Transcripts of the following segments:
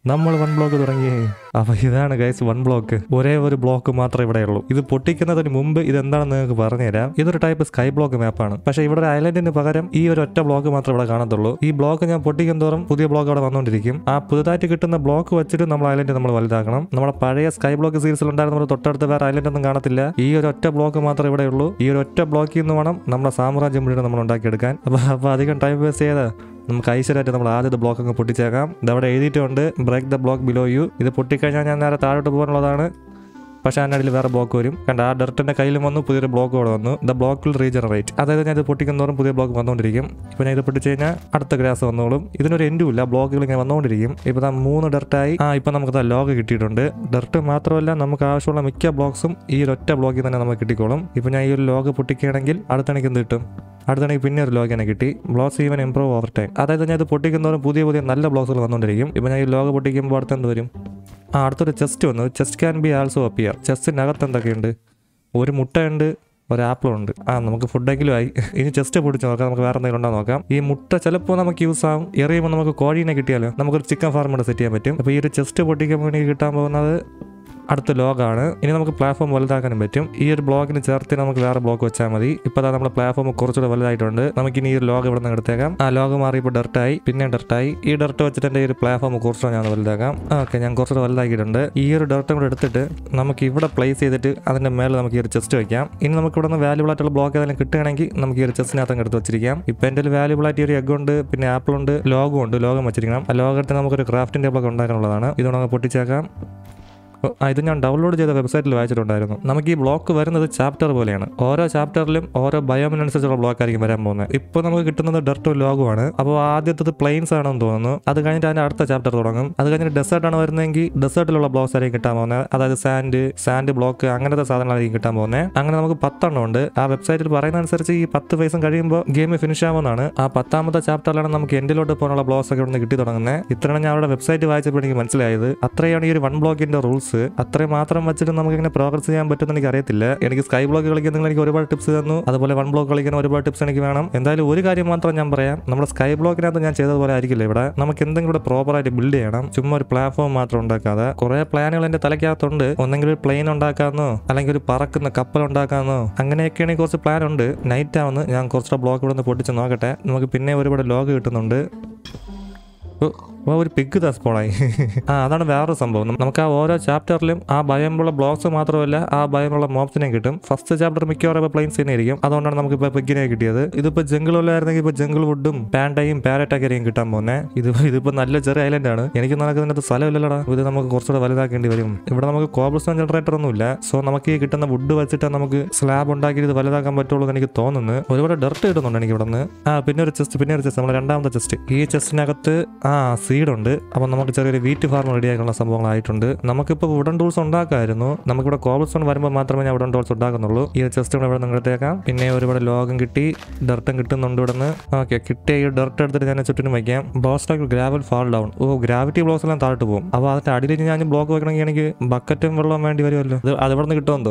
നമ്മൾ one block തുടങ്ങി അപ്പൊ ഇതാണ് ഗൈസ് വൺ ബ്ലോക്ക് ഒരേ ഒരു ബ്ലോക്ക് മാത്രമേ ഇവിടെ ഉള്ളൂ ഇത് പൊട്ടിക്കുന്നതിന് മുമ്പ് ഇത് എന്താണെന്ന് നിങ്ങൾക്ക് പറഞ്ഞുതരാം ഇതൊരു ടൈപ്പ് സ്കൈ ബ്ലോക്ക് മാപ്പാണ് പക്ഷേ ഇവിടെ ഒരു ഐലൻഡിന് പകരം ഈ ഒരു ഒറ്റ ബ്ലോക്ക് മാത്രമേ ഇവിടെ കാണത്തുള്ളൂ ഈ ബ്ലോക്ക് ഞാൻ പൊട്ടിക്കും തോറും പുതിയ ബ്ലോക്ക് അവിടെ വന്നുകൊണ്ടിരിക്കും ആ പുതുതായിട്ട് കിട്ടുന്ന ബ്ലോക്ക് വെച്ചിട്ട് നമ്മൾ ഐലൻഡ് നമ്മൾ വലുതാക്കണം നമ്മുടെ പഴയ സ്കൈ ബ്ലോക്ക് സീരീസിൽ ഉണ്ടായിരുന്ന നമ്മുടെ തൊട്ടടുത്ത് വേറെ ഐലൻഡ് ഒന്നും കാണത്തില്ല ഈ ഒരു ഒറ്റ ബ്ലോക്ക് മാത്രമേ ഇവിടെ ഉള്ളൂ ഈ ഒരു ഒറ്റ ബ്ലോക്കിൽ നിന്ന് വേണം നമ്മുടെ സാമ്രാജ്യം മുഴുവൻ നമ്മൾ ഉണ്ടാക്കിയെടുക്കാൻ അപ്പൊ അപ്പൊ അധികം ടൈം വേസ്റ്റ് ചെയ്താ നമുക്ക് ഐശ്വര്യമായിട്ട് നമ്മൾ ആദ്യത്തെ ബ്ലോക്ക് അങ്ങ് പൊട്ടിച്ചേക്കാം ഇതവിടെ എഴുതിയിട്ടുണ്ട് break the block below you ഇത് പൊട്ടിക്കഴിഞ്ഞാൽ ഞാൻ നേരെ താഴോട്ട് പോകാനുള്ളതാണ് പക്ഷേ അതിനടിയിൽ വേറെ ബ്ലോക്ക് വരും കണ്ട ആ ഡർട്ടിന്റെ കയ്യിലും വന്നു പുതിയൊരു ബ്ലോക്ക് ഇവിടെ വന്നു ദ ബ്ലോക്ക് വിൽ റീജനറേറ്റ് അതായത് ഞാൻ ഇത് പൊട്ടിക്കുന്നതോറും പുതിയ ബ്ലോക്ക് വന്നുകൊണ്ടിരിക്കും ഇപ്പൊ ഞാൻ ഇത് പൊട്ടിച്ച് കഴിഞ്ഞാൽ അടുത്ത ഗ്രാസ് വന്നോളും ഇതിനൊരു എൻഡും ഇല്ല ബ്ലോക്കുകൾ ഇങ്ങനെ വന്നുകൊണ്ടിരിക്കും ഇപ്പൊ ദാ മൂന്ന് ഡർട്ടായി ആ ഇപ്പൊ നമുക്ക് ലോഗ് കിട്ടിയിട്ടുണ്ട് ഡർട്ട് മാത്രമല്ല നമുക്ക് ആവശ്യമുള്ള മിക്ക ബ്ലോക്സും ഈ ഒരു ഒറ്റ ബ്ലോക്കിൽ തന്നെ നമുക്ക് കിട്ടിക്കോളും ഇപ്പൊ ഞാൻ ഈ ഒരു ലോഗ് പൊട്ടിക്കുകയാണെങ്കിൽ അടുത്തണിക്ക് എന്ത് കിട്ടും അടുത്താണെങ്കിൽ പിന്നെ ഒരു ലോഗ് എനിക്ക് കിട്ടി blocks even improve over time അതായത് ഞാൻ ഇത് പൊട്ടിക്കുന്നതോറും പുതിയ പുതിയ നല്ല ബ്ലോക്സുകൾ വന്നുകൊണ്ടിരിക്കും ഇപ്പൊ ഞാൻ ഈ ലോഗ് പൊട്ടിക്കുമ്പോൾ അടുത്ത് എന്ത് വരും ആ അടുത്തൊരു ചെസ്റ്റ് വന്നു chest can be also appear ചെസ്റ്റിനകത്ത് എന്തൊക്കെയുണ്ട് ഒരു മുട്ടയുണ്ട് ഒരു ആപ്പിളും ഉണ്ട് ആ നമുക്ക് ഫുഡെങ്കിലും ആയി ഇനി ചെസ്റ്റ് പൊടിച്ച് നോക്കാം നമുക്ക് വേറെ എന്തെങ്കിലും ഉണ്ടോ നോക്കാം ഈ മുട്ട ചിലപ്പോൾ നമുക്ക് യൂസ് ആവും എറിയുമ്പോൾ നമുക്ക് കോഴീനെ കിട്ടിയാലോ നമുക്കൊരു ചിക്കൻ ഫാർം കൂടെ സെറ്റ് ചെയ്യാൻ പറ്റും അപ്പോൾ ഈ ഒരു ചെസ്റ്റ് പൊട്ടിക്കുമ്പോൾ എനിക്ക് കിട്ടാൻ പോകുന്നത് അടുത്ത ലോഗാണ് ഇനി നമുക്ക് പ്ലാറ്റ്ഫോം വലുതാക്കാനും പറ്റും ഈ ഒരു ബ്ലോക്കിന് ചേർത്ത് നമുക്ക് വേറെ ബ്ലോക്ക് വെച്ചാൽ മതി ഇപ്പോൾ ദാ നമ്മുടെ പ്ലാറ്റ്ഫോം കുറച്ചുകൂടെ വലുതായിട്ടുണ്ട് നമുക്ക് ഇനി ഈ ഒരു ലോഗ് ഇവിടെ നിന്ന് എടുത്തേക്കാം ആ ലോഗ് മാറി ഇപ്പോൾ ഡർട്ടായി പിന്നെ ഡർട്ടായി ഈ ഡർട്ട് വെച്ചിട്ട് എൻ്റെ ഈ ഒരു പ്ലാറ്റ്ഫോം കുറച്ചുകൂടെ ഞാൻ വലുതാക്കാം ഓക്കെ ഞാൻ കുറച്ചുകൂടെ വലുതാക്കിയിട്ടുണ്ട് ഈ ഒരു ഡർട്ടും കൂടെ എടുത്തിട്ട് നമുക്ക് ഇവിടെ പ്ലേസ് ചെയ്തിട്ട് അതിൻ്റെ മേലെ നമുക്ക് ഈ ഒരു ചെസ്റ്റ് വെക്കാം ഇനി നമുക്ക് ഇവിടെ നിന്ന് വാല്യൂബിൾ ആയിട്ടുള്ള ബ്ലോക്ക് ഏതെങ്കിലും കിട്ടുകയാണെങ്കിൽ നമുക്ക് ഈ ഒരു ചെസ്റ്റിനകത്ത് അങ്ങ് എടുത്ത് വെച്ചിരിക്കാം ഇപ്പം എൻ്റെ വാല്യൂബിൾ ആയിട്ട് ഈ ഒരു എഗ് ഉണ്ട് പിന്നെ ആപ്പിൾ ഉണ്ട് ലോഗും ഉണ്ട് ലോകം വെച്ചിരിക്കണം ആ ലോകം എടുത്ത് നമുക്കൊരു ക്രാഫ്റ്റിംഗ് ടേബിളൊക്കെ ഉണ്ടാക്കാനുള്ളതാണ് ഇതുകൊണ്ട് അങ്ങ് പൊട്ടിച്ചേക്കാം ഓ, ആ ഇത് ഞാൻ ഡൗൺലോഡ് ചെയ്ത വെബ്സൈറ്റിൽ വായിച്ചിട്ടുണ്ടായിരുന്നു നമുക്ക് ഈ ബ്ലോക്ക് വരുന്നത് ചാപ്റ്റർ പോലെയാണ് ഓരോ ചാപ്റ്ററിലും ഓരോ ബയോമിനനുസരിച്ചുള്ള ബ്ലോക്ക് ആയിരിക്കും വരാൻ പോകുന്നത് ഇപ്പോൾ നമുക്ക് കിട്ടുന്നത് ഡർട്ടും ലോഗുമാണ് അപ്പോൾ ആദ്യത്തത് പ്ലെയിൻസ് ആണെന്ന് തോന്നുന്നു അത് കഴിഞ്ഞിട്ട് അതിന്റെ അടുത്ത ചാപ്റ്റർ തുടങ്ങും അത് കഴിഞ്ഞിട്ട് ഡെസേർട്ട് ആണ് വരുന്നതെങ്കിൽ ഡെസേർട്ടിലുള്ള ബ്ലോക്സ് ആയിരിക്കും കിട്ടാൻ പോകുന്നത് അതായത് സാൻഡ് സാൻഡ് ബ്ലോക്ക് അങ്ങനത്തെ സാധനങ്ങളായിരിക്കും കിട്ടാൻ പോകുന്നത് അങ്ങനെ നമുക്ക് പത്തെണ്ണം ഉണ്ട് ആ വെബ്സൈറ്റിൽ പറയുന്ന അനുസരിച്ച് ഈ പത്ത് ഫേസും കഴിയുമ്പോൾ ഗെയിം ഫിനിഷ് ആവുന്നതാണ് ആ പത്താമത്തെ ചാപ്റ്ററിലാണ് നമുക്ക് എൻഡിലോട്ട് പോകാനുള്ള ബ്ലോക്സ് ഒക്കെ ഇവിടുന്ന് കിട്ടി തുടങ്ങുന്നത് ഇത്രയാണ് ഞാൻ അവരുടെ വെബ്സൈറ്റ് വായിച്ചപ്പോൾ എനിക്ക് മനസ്സിലായത് അത്രയാണ് ഈ ഒരു വൺ ബ്ലോക്കിന്റെ റൂൾസ് അത്രയും മാത്രം വെച്ചിട്ട് നമുക്ക് ഇങ്ങനെ പ്രോഗ്രസ് ചെയ്യാൻ പറ്റുമെന്ന് എനിക്ക് അറിയത്തില്ല എനിക്ക് സ്കൈ ബ്ലോക്ക് കളിക്കുന്ന എനിക്ക് ഒരുപാട് ടിപ്സ് തന്നു അതുപോലെ വൺ ബ്ലോക്ക് കളിക്കാൻ ഒരുപാട് ടിപ്സ് എനിക്ക് വേണം എന്തായാലും ഒരു കാര്യം മാത്രം ഞാൻ പറയാം നമ്മുടെ സ്കൈ ബ്ലോക്കിനകത്ത് ഞാൻ ചെയ്തതുപോലെ ആയിരിക്കില്ല ഇവിടെ നമുക്ക് എന്തെങ്കിലും ഇവിടെ പ്രോപ്പറായിട്ട് ബിൽഡ് ചെയ്യണം ചുമ്മാ ഒരു പ്ലാറ്റ്ഫോം മാത്രം ഉണ്ടാക്കാതെ കുറെ പ്ലാനുകൾ എന്റെ തലയ്ക്കകത്തുണ്ട് ഒന്നെങ്കിൽ ഒരു പ്ലെയിൻ ഉണ്ടാക്കാമെന്നോ അല്ലെങ്കിൽ ഒരു പറക്കുന്ന കപ്പൽ ഉണ്ടാക്കാമെന്നോ അങ്ങനെയൊക്കെയാണെങ്കിൽ കുറച്ച് പ്ലാൻ ഉണ്ട് നൈറ്റ് ആവുന്നു ഞാൻ കുറച്ചുകൂടെ ബ്ലോക്ക് ഇവിടെ നിന്ന് പൊട്ടിച്ച് നോക്കട്ടെ നമുക്ക് പിന്നെ ഒരുപാട് ലോഗ് കിട്ടുന്നുണ്ട് ഓ, ഓ ഒരു പിഗ് സ്പോണായി ആ അതാണ് വേറൊരു സംഭവം നം- നമുക്ക് ആ ഓരോ ചാപ്റ്ററിലും ആ ഭയമുള്ള ബ്ലോക്സ് മാത്രമല്ല ആ ഭയമുള്ള മോബ്സിനെ കിട്ടും ഫസ്റ്റ് ചാപ്റ്റർ മിക്കവാറും ഇപ്പോൾ പ്ലെയിൻസ് തന്നെ ആയിരിക്കും അതുകൊണ്ടാണ് നമുക്ക് ഇപ്പോൾ പിഗിനെ കിട്ടിയത് ഇതിപ്പോൾ ജംഗിൾ വല്ലായിരുന്നെങ്കിൽ ഇപ്പോൾ ജംഗിൾ വുഡും പാൻഡയും പാരറ്റൊക്കെ ആയിരിക്കും കിട്ടാൻ പോകുന്നത് ഇത് ഇതിപ്പോൾ നല്ല ചെറിയ ഐലൻഡ് ആണ് എനിക്ക് നടക്കുന്നതിനകത്ത് സ്ഥലമില്ലല്ലോടാ ഇത് നമുക്ക് കുറച്ചുകൂടെ വലുതാക്കേണ്ടി വരും ഇവിടെ നമുക്ക് കോബിൾ സ്റ്റോൺ ജനറേറ്റർ ഒന്നുമില്ല സോ നമുക്ക് ഈ കിട്ടുന്ന വുഡ് വെച്ചിട്ട് നമുക്ക് സ്ലാബ് ഉണ്ടാക്കി ഇത് വലുതാക്കാൻ പറ്റുള്ളൂ എന്ന് എനിക്ക് തോന്നുന്നു ഒരുപാട് ഡർട്ട് കിട്ടുന്നുണ്ട് എനിക്ക് ഇവിടെ നിന്ന് ആ പിന്നെ ഒരു ചെസ്റ്റ് പിന്നെ ഒരു ചെസ്റ്റ് നമ്മുടെ രണ്ടാമത്തെ ചെസ്റ്റ് ഈ ചെസ്റ്റിനകത്ത് ആ സീഡ് ഉണ്ട് അപ്പം നമുക്ക് ചെറിയൊരു വീറ്റ് ഫാർം റെഡിയാക്കാനുള്ള സംഭവങ്ങളായിട്ടുണ്ട് നമുക്കിപ്പോൾ വുഡൻ ടൂൾസ് ഉണ്ടാക്കായിരുന്നു നമുക്കിവിടെ കോബിൾ സ്റ്റോൺ വരുമ്പോൾ മാത്രമേ ഞാൻ വുഡൻ ടൂൾസ് ഉണ്ടാക്കുന്നുള്ളൂ ഈ ചെസ്റ്റ് കൂടെ ഇവിടെ നിന്ന് എടുത്തേക്കാം പിന്നെ ഒരുപാട് ലോകം കിട്ടി ഡർട്ടും കിട്ടുന്നുണ്ട് ഇവിടെ നിന്ന് ഓക്കെ കിട്ടിയ ഈ ഡർട്ട് എടുത്തിട്ട് ഞാൻ ചുറ്റിനും വയ്ക്കാം blocks gravel fall down oh gravity blocks എല്ലാം താഴോട്ട് പോകും അപ്പോൾ അതിന്റെ അടിയിൽ ഞാൻ ബ്ലോക്ക് വെക്കണമെങ്കിൽ എനിക്ക് ബക്കറ്റും വെള്ളം വേണ്ടി വരുമല്ലോ അത് അത് ഇവിടെ നിന്ന് കിട്ടുമെന്തോ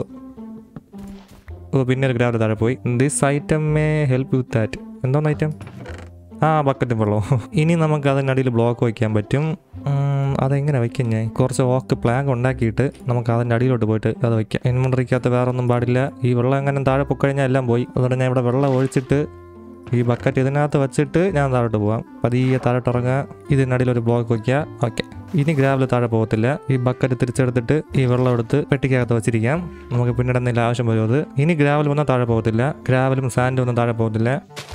ഓ പിന്നെ ഒരു ഗ്രാവൽ താഴെ പോയി this item may help with that എന്തോന്ന് ഐറ്റം ആ ബക്കറ്റും വെള്ളവും ഇനി നമുക്ക് അതിനടിയിൽ ബ്ലോക്ക് വയ്ക്കാൻ പറ്റും ഉം, അതെങ്ങനെ വയ്ക്കും ഞാൻ കുറച്ച് ഓക്ക് പ്ലാങ്ക് ഉണ്ടാക്കിയിട്ട് നമുക്ക് അതിൻ്റെ അടിയിലോട്ട് പോയിട്ട് അത് വയ്ക്കാം ഇൻവെൻട്രിക്കകത്ത് വേറെ ഒന്നും പാടില്ല ഈ വെള്ളം എങ്ങനെ താഴെ പൊക്കഴിഞ്ഞാൽ എല്ലാം പോയി അതുകൊണ്ട് ഞാൻ ഇവിടെ വെള്ളം ഒഴിച്ചിട്ട് ഈ ബക്കറ്റ് ഇതിനകത്ത് വെച്ചിട്ട് ഞാൻ താഴോട്ട് പോവാം പതിയെ താഴോട്ട് ഇറങ്ങുക ഇതിനടിയിൽ ഒരു ബ്ലോക്ക് വയ്ക്കുക ഓക്കെ ഇനി ഗ്രാവൽ താഴെ പോകത്തില്ല ഈ ബക്കറ്റ് തിരിച്ചെടുത്തിട്ട് ഈ വെള്ളം എടുത്ത് പെട്ടിക്കകത്ത് വെച്ചിരിക്കാം നമുക്ക് പിന്നീട് എന്തെങ്കിലും ആവശ്യം വരും അത് ഇനി ഗ്രാവൽ വന്നാൽ താഴെ പോകത്തില്ല ഗ്രാവലും സാൻഡും ഒന്നും താഴെ പോകത്തില്ല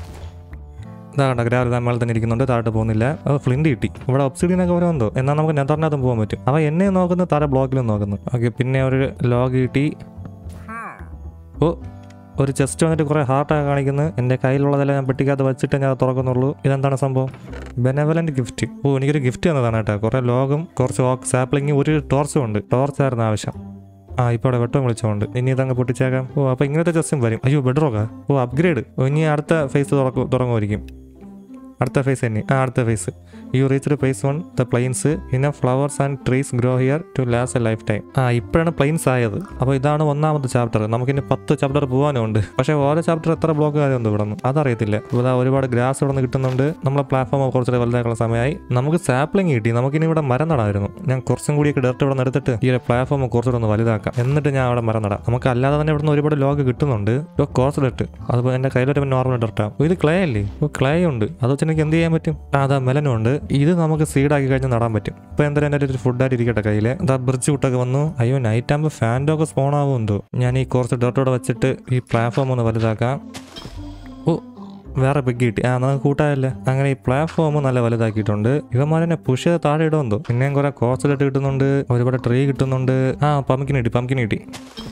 ഇതാകണ്ട ഗ്രാവൽ നമ്മൾ തന്നെ ഇരിക്കുന്നുണ്ട് താഴോട്ട് പോകുന്നില്ല അത് ഫ്ലിൻഡ് കിട്ടി ഇവിടെ ഒബ്സിഡിയനൊക്കെ വരുമെന്തോ എന്നാൽ നമുക്ക് നെതറിനകത്തും പോകാൻ പറ്റും അവ എന്നെ നോക്കുന്നു താഴെ ബ്ലോക്കിലും നോക്കുന്നു ഓക്കെ പിന്നെ ഒരു ലോഗ് കിട്ടി ഓ ഒരു ചെസ്റ്റ് വന്നിട്ട് കുറേ ഹാർട്ടൊക്കെ കാണിക്കുന്നു എൻ്റെ കയ്യിലുള്ളതെല്ലാം ഞാൻ പെട്ടിക്കകത്ത് വെച്ചിട്ട് ഞാൻ അത് തുറക്കുന്നുള്ളൂ ഇതെന്താണ് സംഭവം ബെനവലന്റ് ഗിഫ്റ്റ് ഓ എനിക്കൊരു ഗിഫ്റ്റ് തന്നതാണ് കേട്ടോ കുറേ ലോഗും കുറച്ച് ഓക്ക് സാപ്ലിങ്ങും ഒരു ടോർച്ചും ഉണ്ട് ടോർച്ചായിരുന്നു ആവശ്യം ആ ഇപ്പോൾ അവിടെ വെട്ടം വിളിച്ചോണ്ട് ഇനി ഇതങ്ങ് പൊട്ടിച്ചേക്കാം ഓ അപ്പോൾ ഇങ്ങനത്തെ ചെസ്റ്റും വരും അയ്യോ ബെഡ്റോക്കാ ഓ അപ്ഗ്രേഡ് ഓ ഇനി അടുത്ത ഫേസ് തുറക്കും തുടങ്ങുമായിരിക്കും അടുത്ത ഫേസ് തന്നെ ആ അടുത്ത phase you reach phase one the plains in flowers and trees grow here to last a lifetime ആ ഇപ്പോഴാണ് പ്ലെയിൻസ് ആയത് അപ്പോൾ ഇതാണ് ഒന്നാമത്തെ ചാപ്റ്റർ നമുക്കിനി പത്ത് ചാപ്റ്റർ പോകാനുണ്ട് പക്ഷേ ഓരോ ചാപ്റ്റർ എത്ര ബ്ലോക്ക് കാര്യമുണ്ട് ഇവിടെ നിന്ന് അതറിയത്തില്ല ഇപ്പോൾ ഇതാ ഒരുപാട് ഗ്രാസ് ഇവിടെ നിന്ന് കിട്ടുന്നുണ്ട് നമ്മളെ പ്ലാറ്റ്ഫോം കുറച്ചുകൂടെ വലുതാക്കാനുള്ള സമയമായി നമുക്ക് സാപ്ലിംഗ് കിട്ടി നമുക്കിനി ഇവിടെ മരം നടാമായിരുന്നു ഞാൻ കുറച്ചും കൂടിയൊക്കെ ഡയറക്റ്റ് ഇവിടെ നിന്ന് എടുത്തിട്ട് ഈ ഒരു പ്ലാറ്റ്ഫോം കുറച്ചുകൂടെ ഒന്ന് വലുതാക്കാം എന്നിട്ട് ഞാൻ അവിടെ മരം നടാം നമുക്ക് അല്ലാതെ തന്നെ ഇവിടെ നിന്ന് ഒരുപാട് ലോഗ് കിട്ടുന്നുണ്ട് ഇപ്പോൾ കോഴ്സ് ഡെട്ട് അതുപോലെ എൻ്റെ കയ്യിലൊരു നോർമൽ ഡെർട്ടാണ് ഇത് ക്ലേ അല്ലേ ഇപ്പോൾ ക്ലേ ഉണ്ട് അത് വെച്ച് എനിക്ക് എന്ത് ചെയ്യാൻ പറ്റും ആ അതാ മെലനും ഉണ്ട് ഇത് നമുക്ക് സീഡാക്കി കഴിഞ്ഞാൽ നടാൻ പറ്റും ഇപ്പോൾ എന്തായാലും എൻ്റെ ഒരു ഫുഡായിട്ട് ഇരിക്കട്ടെ കയ്യിൽ അതാ ബ്രിഡ്ജ് വിട്ടൊക്കെ വന്നു അയ്യോ നൈറ്റ് ആകുമ്പോൾ ഫാൻ്റെ ഒക്കെ സ്പോൺ ആവും എന്തോ ഞാൻ ഈ കുറച്ച് ഡെർട്ടോടെ വെച്ചിട്ട് ഈ പ്ലാറ്റ്ഫോം ഒന്ന് വലുതാക്കാം ഓ വേറെ പിഗ് കിട്ടി ആ നമുക്ക് കൂട്ടായല്ലേ അങ്ങനെ ഈ പ്ലാറ്റ്ഫോം നല്ല വലുതാക്കിയിട്ടുണ്ട് ഇവന്മാരെന്നെ പുഷ് ചെയ്ത് താഴെ ഇടുമെന്തോ പിന്നെയും കുറെ കോസ്റ്റലിട്ട് കിട്ടുന്നുണ്ട് ഒരുപാട് ട്രീ കിട്ടുന്നുണ്ട് ആ പമ്പിക്കിന് കിട്ടി പമ്പിക്കിന് കിട്ടി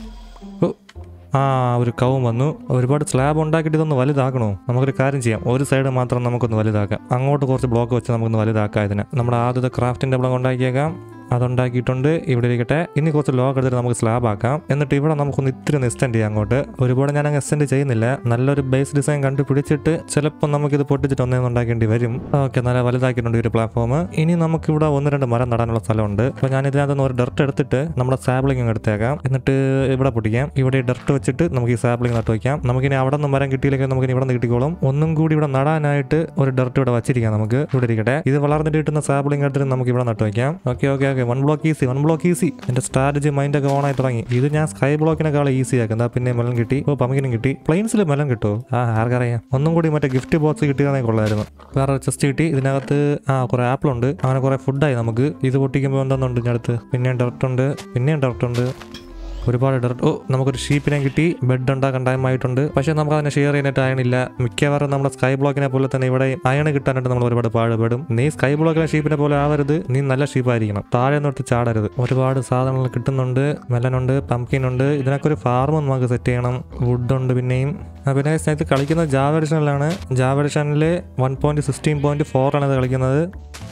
ഓ ആ ഒരു കവും വന്നു ഒരുപാട് സ്ലാബ് ഉണ്ടാക്കിയിട്ട് ഇതൊന്ന് വലുതാക്കണോ നമുക്കൊരു കാര്യം ചെയ്യാം ഒരു സൈഡ് മാത്രം നമുക്കൊന്ന് വലുതാക്കാം അങ്ങോട്ട് കുറച്ച് ബ്ലോക്ക് വെച്ച് നമുക്കൊന്ന് വലുതാക്കാം ഇതിനെ നമ്മുടെ ആദ്യത്തെ ക്രാഫ്റ്റിന്റെ ബ്ലോക്ക് ഉണ്ടാക്കിയേക്കാം അതുണ്ടാക്കിയിട്ടുണ്ട് ഇവിടെ ഇരിക്കട്ടെ ഇനി കുറച്ച് ലോക്ക് എടുത്തിട്ട് നമുക്ക് സ്ലാബ് ആക്കാം എന്നിട്ട് ഇവിടെ നമുക്കൊന്ന് ഇത്തിരി ഒന്ന് എക്സ്റ്റെൻഡ് ചെയ്യാം അങ്ങോട്ട് ഒരുപാട് ഞാൻ അങ്ങ് എക്സ്റ്റെൻഡ് ചെയ്യുന്നില്ല നല്ലൊരു ബേസ് ഡിസൈൻ കണ്ടുപിടിച്ചിട്ട് ചിലപ്പോൾ നമുക്കിത് പൊട്ടിച്ചിട്ട് ഒന്നേ ഉണ്ടാക്കേണ്ടി വരും ഓക്കെ നല്ല വലുതാക്കിയിട്ടുണ്ട് ഈ ഒരു പ്ലാറ്റ്ഫോം ഇനി നമുക്ക് ഇവിടെ ഒന്ന് രണ്ട് മരം നടാനുള്ള സ്ഥലമുണ്ട് അപ്പോൾ ഞാൻ ഇതിനകത്ത് നിന്ന് ഒരു ഡർട്ട് എടുത്തിട്ട് നമ്മുടെ സാപ്ലിംഗ് അങ്ങ് എടുത്തേക്കാം എന്നിട്ട് ഇവിടെ പൊട്ടിക്കാം ഇവിടെ ഡർട്ട് വെച്ചിട്ട് നമുക്ക് ഈ സാപ്ലിംഗ് നട്ട് വയ്ക്കാം നമുക്കിനി അവിടെ നിന്ന് മരം കിട്ടിയില്ലെങ്കിൽ നമുക്ക് ഇവിടെ നിന്ന് കിട്ടിക്കോളും ഒന്നും കൂടി ഇവിടെ നടാനായിട്ട് ഒരു ഡർട്ട് ഇവിടെ വച്ചിരിക്കാം നമുക്ക് ഇവിടെ ഇരിക്കട്ടെ ഇത് വളർന്നിട്ട് കിട്ടുന്ന സാപ്ലിംഗ് എടുത്തിട്ട് നമുക്ക് ഇവിടെ നട്ട് വയ്ക്കാം okay okay okay one block easy one block easy എന്റെ സ്ട്രാറ്റജി മൈൻഡ് ഒക്കെ ഓൺ ആയി തുടങ്ങി ഇത് ഞാൻ സ്കൈ ബ്ലോക്കിനേക്കാൾ ഈസി ആക്കും എന്താ പിന്നെ മെലം കിട്ടി ഓ പമ്പിനും കിട്ടി പ്ലെയിൻസിൽ മെലം കിട്ടുമോ ആ ആർക്കറിയാം ഒന്നും കൂടി മറ്റേ ഗിഫ്റ്റ് ബോക്സ് കിട്ടിയാണെങ്കിൽ കൊള്ളായിരുന്നു വേറെ ചെസ്റ്റ് കിട്ടി ഇതിനകത്ത് ആ കുറെ ആപ്പിൾ ഉണ്ട് അങ്ങനെ കുറെ ഫുഡായി നമുക്ക് ഇത് പൊട്ടിക്കുമ്പോൾ എന്തെന്നുണ്ട് ഇതിനകത്ത് പിന്നെയും ഡയറക്റ്റ് ഉണ്ട് പിന്നെയും ഡയറക്റ്റ് ഉണ്ട് ഒരുപാട് ഡയറക്റ്റ് ഓ നമുക്കൊരു ഷീപ്പിനെ കിട്ടി ബെഡ് ഉണ്ടാക്കാൻ ടൈം ആയിട്ടുണ്ട് പക്ഷേ നമുക്ക് അതിനെ ഷെയർ ചെയ്യാനായിട്ട് അയണില്ല മിക്കവാറും നമ്മുടെ സ്കൈ ബ്ലോക്കിനെ പോലെ തന്നെ ഇവിടെ അയൺ കിട്ടാനായിട്ട് നമ്മൾ ഒരുപാട് പാടുപെടും നീ സ്കൈ ബ്ലോക്കിലെ ഷീപ്പിനെ പോലെ ആവരുത് നീ നല്ല ഷീപ്പായിരിക്കണം താഴെ നിന്നിട്ട് ചാടരുത് ഒരുപാട് സാധനങ്ങൾ കിട്ടുന്നുണ്ട് മെലനുണ്ട് പംകിൻ ഉണ്ട് ഇതിനൊക്കെ ഒരു ഫാർം നമുക്ക് സെറ്റ് ചെയ്യണം വുഡ് ഉണ്ട് പിന്നെയും ആ, പിന്നെ സ്നേഹത്ത് കളിക്കുന്നത് ജാവ എഡിഷനിലാണ് ജാവ എഡിഷനിൽ വൺ പോയിന്റ് സിക്സ്റ്റീൻ പോയിന്റ് ഫോറാണ് ഇത് കളിക്കുന്നത്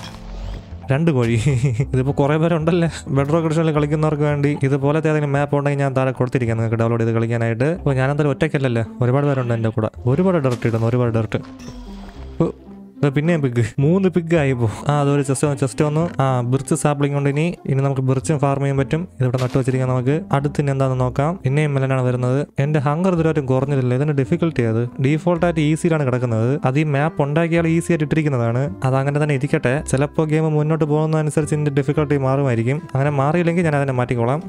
രണ്ട് കോഴി ഇതിപ്പോൾ കുറേ പേരുണ്ടല്ലേ ബെഡ്റോക്ക് എഡിഷനിൽ കളിക്കുന്നവർക്ക് വേണ്ടി ഇതുപോലത്തെ ഏതെങ്കിലും മാപ്പ് ഉണ്ടെങ്കിൽ ഞാൻ താഴെ കൊടുത്തിരിക്കാം നിങ്ങൾക്ക് ഡൗൺലോഡ് ചെയ്ത് കളിക്കാനായിട്ട് അപ്പോൾ ഞാൻ എന്തായാലും ഒറ്റയ്ക്കല്ലല്ലേ ഒരുപാട് പേരുണ്ട് എൻ്റെ കൂടെ ഒരുപാട് ഡയറക്റ്റ് ഇടുന്നു ഒരുപാട് ഡയറക്റ്റ് പിന്നെയും പിഗ് മൂന്ന് പിഗ് ആയിപ്പോ ആ അതൊരു ചെസ്റ്റ് ചെസ്റ്റ് വന്നു ആ ബിർച്ച് സാപ്ലിംഗ് കൊണ്ട് ഇനി ഇനി നമുക്ക് ബിർച്ചും ഫാർം ചെയ്യാൻ പറ്റും ഇതിവിടെ നട്ടു വെച്ചിരിക്കാം നമുക്ക് അടുത്ത് ഇനി എന്താണെന്ന് നോക്കാം പിന്നെയും മെലനാണ് വരുന്നത് എന്റെ ഹങ്കർ ഇതുവരെ കുറഞ്ഞിട്ടില്ല ഇതിന്റെ ഡിഫിക്കൽട്ടി അത് ഡീഫോൾട്ട് ആയിട്ട് ഈസിയിലാണ് കിടക്കുന്നത് അത് ഈ മാപ്പ് ഉണ്ടാക്കിയാൽ ഈസി ആയിട്ട് ഇട്ടിരിക്കുന്നതാണ് അത് അങ്ങനെ തന്നെ ഇരിക്കട്ടെ ചിലപ്പോൾ ഗെയിം മുന്നോട്ട് പോകുന്നതനുസരിച്ച് ഇതിന്റെ ഡിഫിക്കൽട്ടി മാറുമായിരിക്കും അങ്ങനെ മാറിയില്ലെങ്കിൽ ഞാൻ അതിനെ മാറ്റിക്കോളാം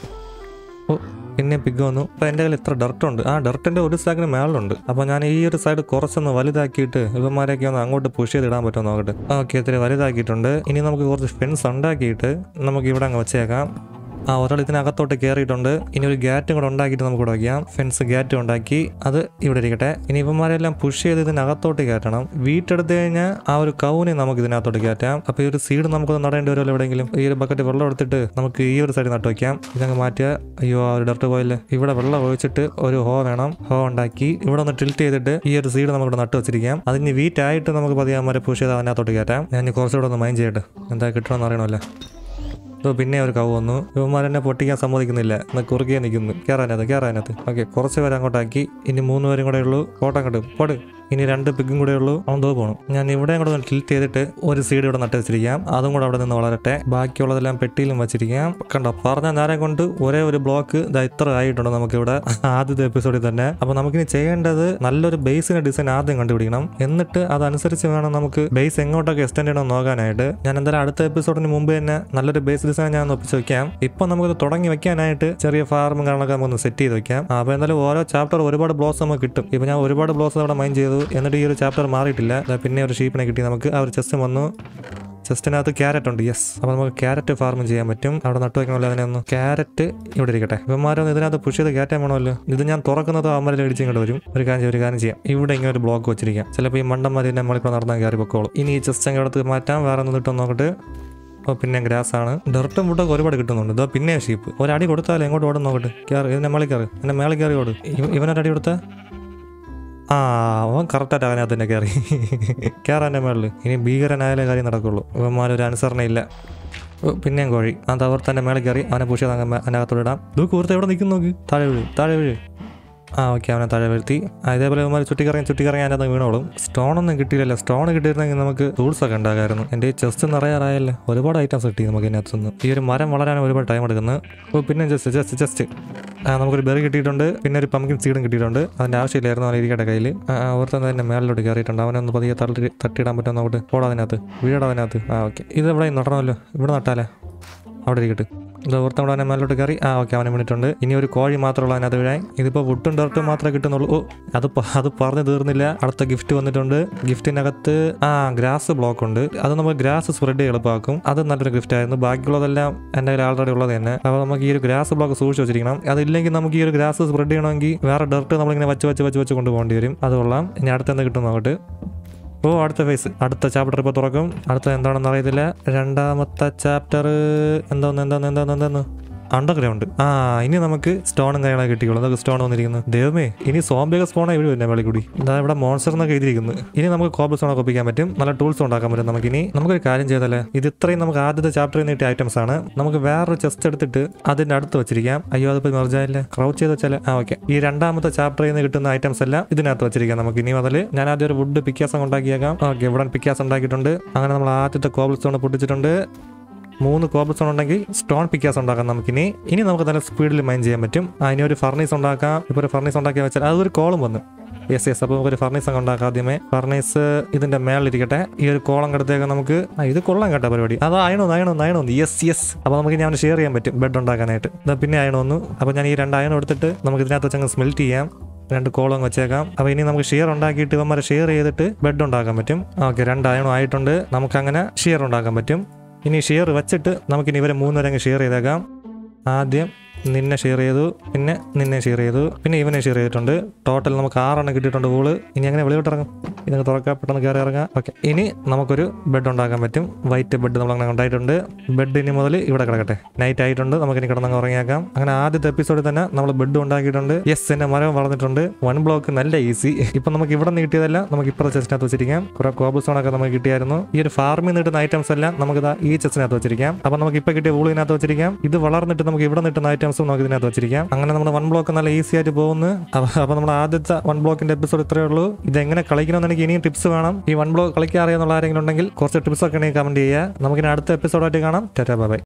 ഓ പിന്നെ പിഗ് വന്നു അപ്പോൾ എൻ്റെ കയ്യിൽ ഇത്ര ഡർട്ട് ഉണ്ട് ആ ഡർട്ടിൻ്റെ ഒരു സ്റ്റാക്കിന് മേളുണ്ട് അപ്പോൾ ഞാൻ ഈ ഒരു സൈഡ് കുറച്ചൊന്ന് വലുതാക്കിയിട്ട് ഇവന്മാരെയൊക്കെ ഒന്ന് അങ്ങോട്ട് പുഷ് ചെയ്ത് ഇടാൻ പറ്റുമോ നോക്കട്ടെ ഓക്കെ ഇത്തിരി വലുതാക്കിയിട്ടുണ്ട് ഇനി നമുക്ക് കുറച്ച് ഫെൻസ് ഉണ്ടാക്കിയിട്ട് നമുക്ക് ഇവിടെ അങ്ങ് വെച്ചേക്കാം ആ ഒരാൾ ഇതിനകത്തോട്ട് കയറിയിട്ടുണ്ട് ഇനി ഒരു ഗാറ്റും കൂടെ ഉണ്ടാക്കിയിട്ട് നമുക്ക് ഇവിടെ വയ്ക്കാം ഫെൻസ് ഗാറ്റ് ഉണ്ടാക്കി അത് ഇവിടെ ഇരിക്കട്ടെ ഇനി ഇവന്മാരെല്ലാം പുഷ് ചെയ്ത് ഇതിനകത്തോട്ട് കയറ്റണം വീട്ടെടുത്ത് കഴിഞ്ഞാൽ ആ ഒരു കൗനെ നമുക്ക് ഇതിനകത്തോട്ട് കയറ്റാം അപ്പോൾ ഈ ഒരു സീഡ് നമുക്ക് നടേണ്ടി വരുമല്ലോ എവിടെയെങ്കിലും ഈ ഒരു ബക്കറ്റ് വെള്ളം എടുത്തിട്ട് നമുക്ക് ഈ ഒരു സൈഡിൽ നട്ട് വയ്ക്കാം ഇതങ്ങ് മാറ്റുക അയ്യോ ആ ഒരു ഡർട്ട് പോയല്ലേ ഇവിടെ വെള്ളം ഒഴിച്ചിട്ട് ഒരു ഹോ വേണം ഹോ ഉണ്ടാക്കി ഇവിടെ ഒന്ന് ടിൽറ്റ് ചെയ്തിട്ട് ഈ ഒരു സീഡ് നമുക്ക് നട്ട് വെച്ചിരിക്കാം അതിന് വീറ്റ് ആയിട്ട് നമുക്ക് പതിയാമാരെ പുഷ് ചെയ്ത് അതിനകത്തോട്ട് കയറ്റാം ഞാൻ ഇനി കുറച്ചുകൂടെ ഒന്ന് മൈൻഡ് ചെയ്യട്ടെ എന്താ കിട്ടണമെന്ന് അറിയണമല്ലോ ഓ പിന്നെ ഒരു കവ് വന്നു ഇവന്മാരെന്നെ പൊട്ടിക്കാൻ സമ്മതിക്കുന്നില്ല എന്നാൽ കുറുകിയെ നിൽക്കുന്നു കയറാനത് കയറാനത് ഓക്കെ കുറച്ച് പേര് അങ്ങോട്ടാക്കി ഇനി മൂന്ന് പേരും കൂടെ ഉള്ളൂ ഓട്ടം കണ്ടു പോട് ഇനി രണ്ട് പിഗും കൂടെ ഉള്ളൂ അവൻ തോ പോകണം ഞാൻ ഇവിടെ കൂടെ ഒന്ന് ടിൽറ്റ് ചെയ്തിട്ട് ഒരു സീഡ് ഇവിടെ നട്ട് വെച്ചിരിക്കാം അതും കൂടെ അവിടെ നിന്ന് വളരട്ടെ ബാക്കിയുള്ളതെല്ലാം പെട്ടിയിലും വെച്ചിരിക്കാം കണ്ടോ പറഞ്ഞ നേരം കൊണ്ട് ഒരേ ഒരു ബ്ലോക്ക് ഇതാ ഇത്ര ആയിട്ടുണ്ട് നമുക്ക് ഇവിടെ ആദ്യത്തെ എപ്പിസോഡിൽ തന്നെ അപ്പൊ നമുക്കിനി ചെയ്യേണ്ടത് നല്ലൊരു ബേസിന്റെ ഡിസൈൻ ആദ്യം കണ്ടുപിടിക്കണം എന്നിട്ട് അതനുസരിച്ച് വേണം നമുക്ക് ബേസ് എങ്ങോട്ടൊക്കെ എക്സ്റ്റെൻഡ് ചെയ്യണം നോക്കാനായിട്ട് ഞാൻ എന്തായാലും അടുത്ത എപ്പിസോഡിന് മുമ്പ് തന്നെ നല്ലൊരു ബേസ് ഡിസൈൻ ഞാൻ ഒന്ന് ഒപ്പിച്ച് വെക്കാം ഇപ്പൊ നമുക്കിത് തുടങ്ങി വെക്കാനായിട്ട് ചെറിയ ഫാർമും കാര്യങ്ങളൊക്കെ നമുക്കൊന്ന് സെറ്റ് ചെയ്ത് വെക്കാം ആ, അപ്പൊ എന്തായാലും ഓരോ ചാപ്റ്റർ ഒരുപാട് ബ്ലോസ് നമുക്ക് കിട്ടും ഇപ്പൊ ഞാൻ ഒരുപാട് ബ്ലോസ് അവിടെ മൈൻഡ് ചെയ്തു എന്നിട്ട് ഈ ഒരു ചാപ്റ്റർ മാറിയിട്ടില്ല ദാ പിന്നെ ഒരു ഷീപ്പിനെ കിട്ടി നമുക്ക് ആ ഒരു ചെസ്റ്റ് വന്നു ചെസ്റ്റിനകത്ത് ക്യാരറ്റ് ഉണ്ട് യെസ് അപ്പോൾ നമുക്ക് ക്യാരറ്റ് ഫാർം ചെയ്യാൻ പറ്റും അവിടെ നട്ടു വെക്കണമല്ലോ അതിനെ ഒന്ന് ക്യാരറ്റ് ഇവിടെ ഇരിക്കട്ടെ ഇവന്മാരൊന്ന് ഇതിനകത്ത് പുഷ് ചെയ്ത് കയറ്റാൻ വേണമല്ലോ ഇത് ഞാൻ തുറക്കുന്നത് അമ്മരെ അടിച്ച് ഇങ്ങോട്ട് വരും ഒരു കാര്യം ചെയ്യാം, ഒരു കാര്യം ചെയ്യാം ഇവിടെ ഇങ്ങനെ ഒരു ബ്ലോക്ക് വെച്ചിരിക്കാം ചിലപ്പോൾ ഈ മണ്ടന്മാർ ഇതിനെ നമ്മളിപ്പോൾ നടന്നാൽ കയറി പൊക്കോളും ഇനി ഈ ചെസ്റ്റ് അങ്ങ് എടുത്ത് മാറ്റാം വേറെ ഒന്ന് ഇട്ടോ നോക്കട്ടെ അപ്പോൾ പിന്നെ ഗ്രാസ് ആണ് ഡർട്ടും ഫുഡൊക്കെ ഒരുപാട് കിട്ടുന്നുണ്ട് ഇതോ പിന്നെ ഷീപ്പ് ഒരടി കൊടുത്താൽ എങ്ങോട്ട് ഓടും നോക്കട്ടെ കയറി ഇതിന്റെ മേളിൽ കയറി എന്നെ മേളിൽ കയറി ഓട് ഇവ- ഇവനൊരടി കൊടുത്താൽ ആ അവൻ കറക്റ്റായിട്ട് അതിനകത്ത് തന്നെ കയറി കയറാൻ്റെ മേളിൽ ഇനി ഭീകരനായാലേ കാര്യം നടക്കുള്ളൂ ഇവന്മാരൊരു അനുസരണയില്ല ഓ, പിന്നെയും കോഴി അത് അവർ തന്നെ മേളിൽ കയറി അവനെ പുഷ് ചെയ്ത് അങ്ങ് അതിനകത്തോട് ഇടാം ഇത് കൂർത്ത് എവിടെ നിൽക്കുന്നു നോക്ക് താഴെ വീഴ് താഴെ വീഴ് ആ ഓക്കെ അവനെ താഴെ വീഴ്ത്തി ആ, ഇതേപോലെ അവന്മാർ ചുറ്റിക്കറങ്ങി ചുറ്റിക്കറങ്ങി അതിൻ്റെ അത് വീണോളും സ്റ്റോൺ ഒന്നും കിട്ടിയില്ലല്ലോ സ്റ്റോൺ കിട്ടിയിരുന്നെങ്കിൽ നമുക്ക് ടൂൾസ് ഒക്കെ ഉണ്ടാകായിരുന്നു എൻ്റെ ഈ ചെസ്റ്റ് നിറയാറായല്ലേ ഒരുപാട് ഐറ്റംസ് കിട്ടി നമുക്ക് ഇതിനകത്തുനിന്ന് ഈ ഒരു മരം വളരാൻ ഒരുപാട് ടൈം എടുക്കുന്നത് ഓ പിന്നെ ജസ്റ്റ് ജസ്റ്റ് ജസ്റ്റ് ആ നമുക്കൊരു ബെറി കിട്ടിയിട്ടുണ്ട് പിന്നെ ഒരു പമ്പിൻ സീഡും കിട്ടിയിട്ടുണ്ട് അതിൻ്റെ ആവശ്യമില്ലായിരുന്നു അവൻ ഇരിക്കട്ടെ കയ്യിൽ ഓർത്തൻ തന്നെ മേളിലോട്ട് കയറിയിട്ടുണ്ട് അവനൊന്ന് പതിയെ തള്ളി തട്ടിയിടാൻ പറ്റുമെന്ന് അങ്ങോട്ട് പോടാ അതിനകത്ത് വീടാ അതിനകത്ത് ആ ഓക്കെ ഇത് ഇവിടെ നടണമല്ലോ ഇവിടെ നട്ടാലേ അവിടെ ഇരിക്കട്ടെ ഇത് ഓർത്തം കൂടെ അവനെ മേലോട്ട് കയറി ആ ഓക്കെ അവനെ വീണിട്ടുണ്ട് ഇനി ഒരു കോഴി മാത്രമുള്ള അതിനകത്ത് വീഴാൻ ഇതിപ്പോൾ വുട്ടും ഡർട്ടും മാത്രമേ കിട്ടുന്നുള്ളൂ ഓ അത് പ- അത് പറഞ്ഞു തീർന്നില്ല അടുത്ത ഗിഫ്റ്റ് വന്നിട്ടുണ്ട് ഗിഫ്റ്റിനകത്ത് ആ ഗ്രാസ് ബ്ലോക്ക് ഉണ്ട് അത് നമ്മൾ ഗ്രാസ് സ്പ്രെഡ് എളുപ്പമാക്കും അത് നല്ലൊരു ഗിഫ്റ്റ് ആയിരുന്നു ബാക്കിയുള്ളതെല്ലാം എൻ്റെ കയ്യിൽ ആൾറെഡി ഉള്ളത് തന്നെ അപ്പോൾ നമുക്ക് ഈ ഒരു ഗ്രാസ് ബ്ലോക്ക് സൂക്ഷിച്ച് വെച്ചിരിക്കണം അതില്ലെങ്കിൽ നമുക്ക് ഈ ഒരു ഗ്രാസ് സ്പ്രെഡ് ചെയ്യണമെങ്കിൽ വേറെ ഡർട്ട് നമ്മളിങ്ങനെ വെച്ച് വെച്ച് വെച്ച് വെച്ച് കൊണ്ടുപോകേണ്ടി വരും അത് കൊള്ളാം ഇനി അടുത്ത എന്ത് കിട്ടും നോക്കട്ടെ ഓ അടുത്ത ഫേസ് അടുത്ത ചാപ്റ്റർ ഇപ്പോൾ തുറക്കും അടുത്ത എന്താണെന്ന് അറിയത്തില്ല രണ്ടാമത്തെ ചാപ്റ്റർ എന്തോന്ന് എന്തോന്ന് എന്തോന്ന് എന്തോന്ന് അണ്ടർഗ്രൗണ്ട് ആ ഇനി നമുക്ക് സ്റ്റോണും കാര്യങ്ങളൊക്കെ കിട്ടിയുള്ളൂ അതൊക്കെ സ്റ്റോൺ വന്നിരിക്കുന്നത് ദൈവമേ ഇനി സോംബിക സ്പോണാ ഇവിടെ വരുന്നത് വെളിക്കൂടി ഇതാ ഇവിടെ മോൺസ്റ്റർ എന്നൊക്കെ എഴുതിയിരിക്കുന്നു ഇനി നമുക്ക് കോബിൾ സ്റ്റോണൊക്കെ ഒപ്പിക്കാൻ പറ്റും നല്ല ടൂൾസ് ഉണ്ടാക്കാൻ പറ്റും നമുക്ക് ഇനി നമുക്കൊരു കാര്യം ചെയ്താലേ ഇത് ഇത്രയും നമുക്ക് ആദ്യത്തെ ചാപ്റ്ററിൽ നീട്ടിയ ഐറ്റംസ് ആണ് നമുക്ക് വേറൊരു ചെസ്റ്റ് എടുത്തിട്ട് അതിന്റെ അടുത്ത് വെച്ചിരിക്കാം അയ്യോ അതിപ്പോൾ മെർജായില്ലേ ക്രൗച്ച് ചെയ്ത് വെച്ചാൽ ആ ഓക്കെ ഈ രണ്ടാമത്തെ ചാപ്റ്ററിൽ നിന്ന് കിട്ടുന്ന ഐറ്റംസ് എല്ലാം ഇതിനകത്ത് വെച്ചിരിക്കാം നമുക്ക് ഇനി മുതൽ ഞാൻ ആദ്യം ഒരു വുഡ് പിക്കാസം ഉണ്ടാക്കിയേക്കാം ഓക്കെ ഇവിടെ പിക്കാസ് ഉണ്ടാക്കിയിട്ടുണ്ട് അങ്ങനെ നമ്മൾ ആദ്യത്തെ കോബിൾ സ്റ്റോൺ പൊട്ടിച്ചിട്ടുണ്ട് മൂന്ന് കോബിൾ സ്റ്റോൺ ഉണ്ടെങ്കിൽ സ്റ്റോൺ പിക്കാസ് ഉണ്ടാക്കാം നമുക്കിനി ഇനി നമുക്ക് നല്ല സ്പീഡിൽ മൈൻ ചെയ്യാൻ പറ്റും ആ, ഇനി ഒരു ഫർണീസ് ഉണ്ടാക്കാം ഇപ്പോൾ ഒരു ഫർണീസ് ഉണ്ടാക്കി വെച്ചാൽ അതൊരു കോളം വന്നു യെസ് യെസ് അപ്പോൾ നമുക്കൊരു ഫർണീസ് അങ്ങ് ഉണ്ടാക്കാം ആദ്യമേ ഫർണീസ് ഇതിന്റെ മേളിലിരിക്കട്ടെ ഈ ഒരു കോളം കിടത്തേക്ക് നമുക്ക് ആ ഇത് കൊള്ളാം കേട്ടോ പരിപാടി അത് അയണോ അയണോ അയണോ യെസ് യെസ് അപ്പോൾ നമുക്ക് ഞാൻ ഷെയർ ചെയ്യാൻ പറ്റും ബെഡ് ഉണ്ടാക്കാനായിട്ട് ഇതാ പിന്നെ അയണോ വന്നു അപ്പോൾ ഞാൻ ഈ രണ്ട് അയണം എടുത്തിട്ട് നമുക്ക് ഇതിനകത്ത് വെച്ചങ്ങ് സ്മെൽറ്റ് ചെയ്യാം രണ്ട് കോളം വെച്ചേക്കാം അപ്പോൾ ഇനി നമുക്ക് ഷെയർ ഉണ്ടാക്കിയിട്ട് ഇവന്മാരെ ഷെയർ ചെയ്തിട്ട് ബെഡ് ഉണ്ടാക്കാൻ പറ്റും ഓക്കെ രണ്ട് അയണം ആയിട്ടുണ്ട് നമുക്ക് അങ്ങനെ ഷെയർ ഉണ്ടാക്കാൻ പറ്റും ഇനി ഷെയർ വെച്ചിട്ട് നമുക്കിനി ഇവരെ മൂന്നുപേരെ അങ്ങ് ഷെയർ ചെയ്തേക്കാം ആദ്യം നിന്നെ ഷെയർ ചെയ്തു പിന്നെ നിന്നെ ഷെയർ ചെയ്തു പിന്നെ ഇവനെ ഷെയർ ചെയ്തിട്ടുണ്ട് ടോട്ടൽ നമുക്ക് ആറെണ്ണം കിട്ടിയിട്ടുണ്ട് വൂള് ഇനി അങ്ങനെ വെളിവിട്ട് ഇറങ്ങും ഇതൊക്കെ തുറക്കാം പെട്ടെന്ന് കയറി ഇറങ്ങാം ഓക്കെ ഇനി നമുക്കൊരു ബെഡ് ഉണ്ടാക്കാൻ പറ്റും വൈറ്റ് ബെഡ് നമ്മൾ അങ്ങനെ ഉണ്ടായിട്ടുണ്ട് ബെഡ് ഇനി മുതൽ ഇവിടെ കിടക്കട്ടെ നൈറ്റ് ആയിട്ടുണ്ട് നമുക്ക് ഇനി കിടന്നങ്ങ് ഉറങ്ങിയേക്കാം അങ്ങനെ ആദ്യത്തെ എപ്പിസോഡിൽ തന്നെ നമ്മൾ ബെഡ് ഉണ്ടാക്കിയിട്ടുണ്ട് യെസ് എന്റെ മരം വളർന്നിട്ടുണ്ട് വൺ ബ്ലോക്ക് നല്ല ഈസി ഇപ്പൊ നമുക്ക് ഇവിടെ നിന്ന് കിട്ടിയതല്ല നമുക്ക് ഇപ്പുറത്തെ ചെസ്റ്റിനകത്ത് വെച്ചിരിക്കാം കുറെ കോബിൾ സ്റ്റോൺ ഒക്കെ നമുക്ക് കിട്ടിയായിരുന്നു ഈ ഒരു ഫാർമിൽ നിന്ന് കിട്ടുന്ന ഐറ്റംസ് എല്ലാം നമുക്ക് ഇതാ ഈ ചെസ്റ്റിനകത്ത് വെച്ചിരിക്കാം അപ്പൊ നമുക്ക് ഇപ്പൊ കിട്ടിയ വൂളിനകത്ത് വെച്ചിരിക്കാം ഇത് വളർന്നിട്ട് നമുക്ക് ഇവിടെ കിട്ടുന്ന ഐറ്റംസും നമുക്ക് ഇതിനകത്ത് വെച്ചിരിക്കാം അങ്ങനെ നമ്മുടെ വൺ ബ്ലോക്ക് നല്ല ഈസി ആയിട്ട് പോകുന്നു അപ്പൊ അപ്പൊ നമ്മുടെ ആദ്യത്തെ വൺ ബ്ലോക്കിന്റെ എപ്പിസോഡ് ഇത്രയേ ഉള്ളൂ ഇത് എങ്ങനെ കളിക്കണമെന്ന് എനിക്ക് ഇനിയും ടിപ്സ് വേണം ഈ വൺ ബ്ലോക്ക് കളിക്കാൻ അറിയാന്നുള്ള ആരെങ്കിലും ഉണ്ടെങ്കിൽ കുറച്ച് ടിപ്സ് ഒക്കെ ഉണ്ടെങ്കിൽ കമന്റ് ചെയ്യുക നമുക്കിനി അടുത്ത എപ്പിസോഡായിട്ട് കാണാം ടാറ്റാ ബൈ